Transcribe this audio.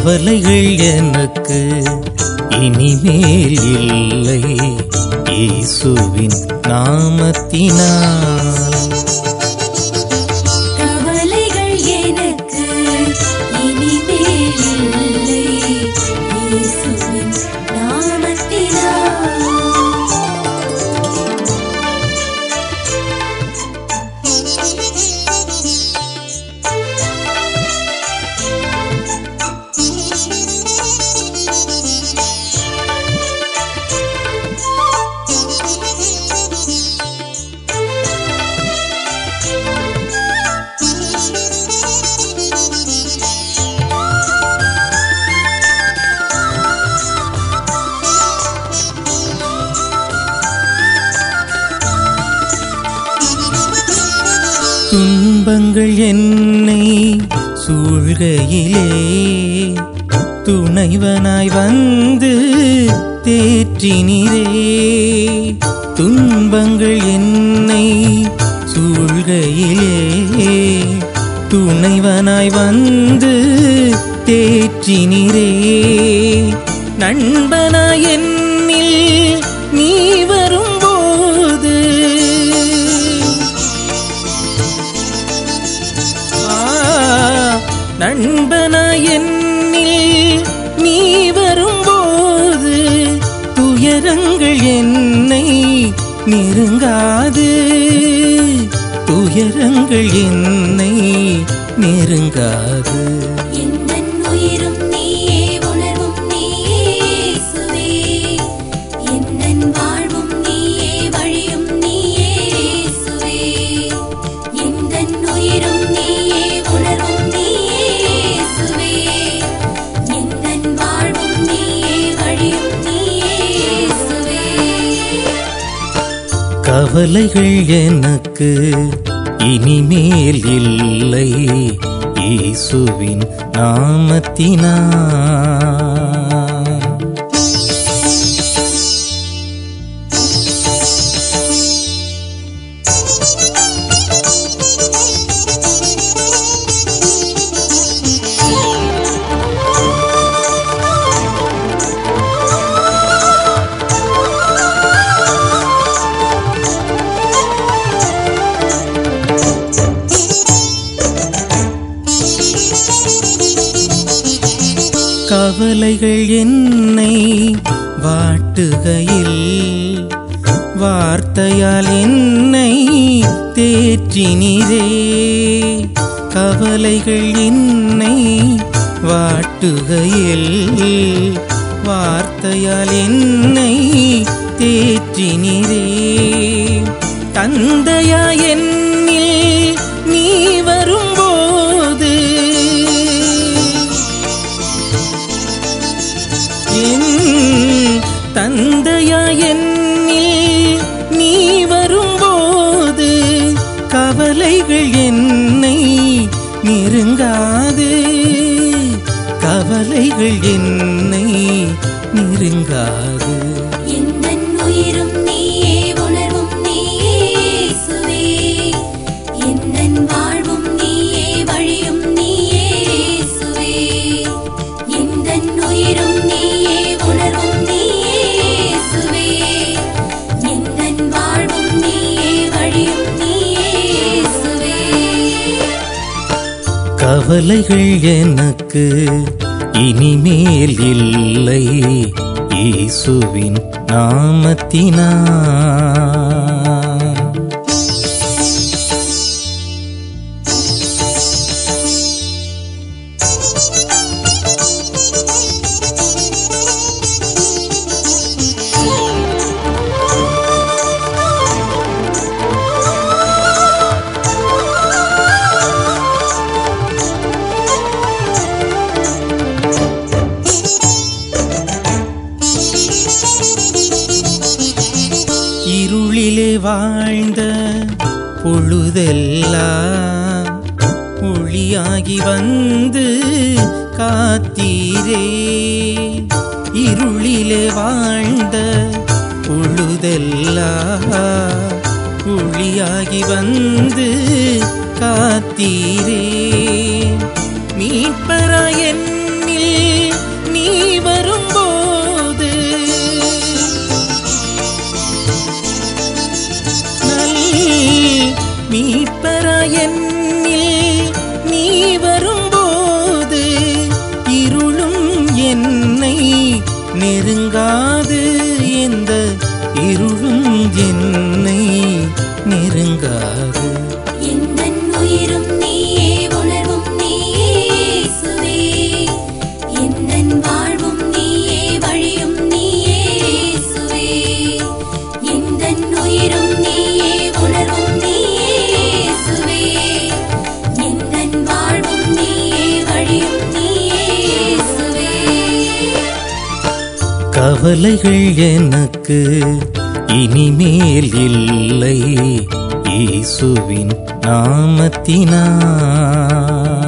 கவலைகள் எனக்கு இனிமேல் இல்லை இயேசுவின் நாமத்தினால் கவலைகள் எனக்கு இனிமேல் இல்லை இயேசுவின் நாமத்தினால் துன்பங்கள் என்னை சூழ்கையிலே துணைவனாய் வந்து தேற்றினரே துன்பங்கள் என்னை சூழ்கையிலே துணைவனாய் வந்து தேற்றினரே நண்பனாய் என்னில் நீ வரும்போது ஆ, நண்பனாய் என்னில் நீ வரும்போது துயரங்கள் என்னை நெருங்காது துயரங்கள் என்னை நெருங்காது எந்தன் உயிரும் நீயே உணர்வும் நீயே இயேசுவே எந்தன் வாழ்வும் நீயே வழியும் நீயே இயேசுவே எந்தன் உயிரும் நீயே உணர்வும் நீயே இயேசுவே எந்தன் வாழ்வும் நீயே வழியும் நீயே இயேசுவே கவலைகள் எனக்கு இனிமேல் இல்லை இயேசுவின் நாமத்தினால் கவலைகள் என்னை வாட்டுகையில் வார்த்தையால் என்னை தேற்றினீரே கவலைகள் என்னை வாட்டுகையில் வார்த்தையால் என்னை தேற்றினீரே தந்தையா என்னில் நீ வரும்போது என் தந்தையா என்னில் நீ வரும்போது கவலைகள் என்னை நெருங்காது கவலைகள் என்னை நெருங்காது எந்தன் உயிரும் நீயே உணர்வும் நீயே இயேசுவே எந்தன் வாழ்வும் நீயே வழியும் நீயே இயேசுவே எந்தன் உயிரும் நீயே உணர்வும் நீயே இயேசுவே எந்தன் வாழ்வும் நீயே வழியும் நீயே இயேசுவே கவலைகள் எனக்கு இனிமேல் இல்லை இயேசுவின் நாமத்தினால் இருளிலே வாழ்ந்த பொழுதெல்லாம் ஒளியாகி வந்து காத்தீரே இருளிலே வாழ்ந்த பொழுதெல்லாம் ஒளியாகி வந்து காத்தீரே மீட்பராய் என்னில் நெருங்காது எந்த இருளும் என்னை நெருங்காது எந்தன் உயிரும் நீயே உணர்வும் நீயே இயேசுவே எந்தன் வாழ்வும் நீயே வழியும் நீயே இயேசுவே எந்தன் உயிரும் நீயே உணர்வும் நீயே இயேசுவே எந்தன் வாழ்வும் நீயே வழியும் நீயே இயேசுவே கவலைகள் எனக்கு இனிமேல் இல்லை இயேசுவின் நாமத்தினால்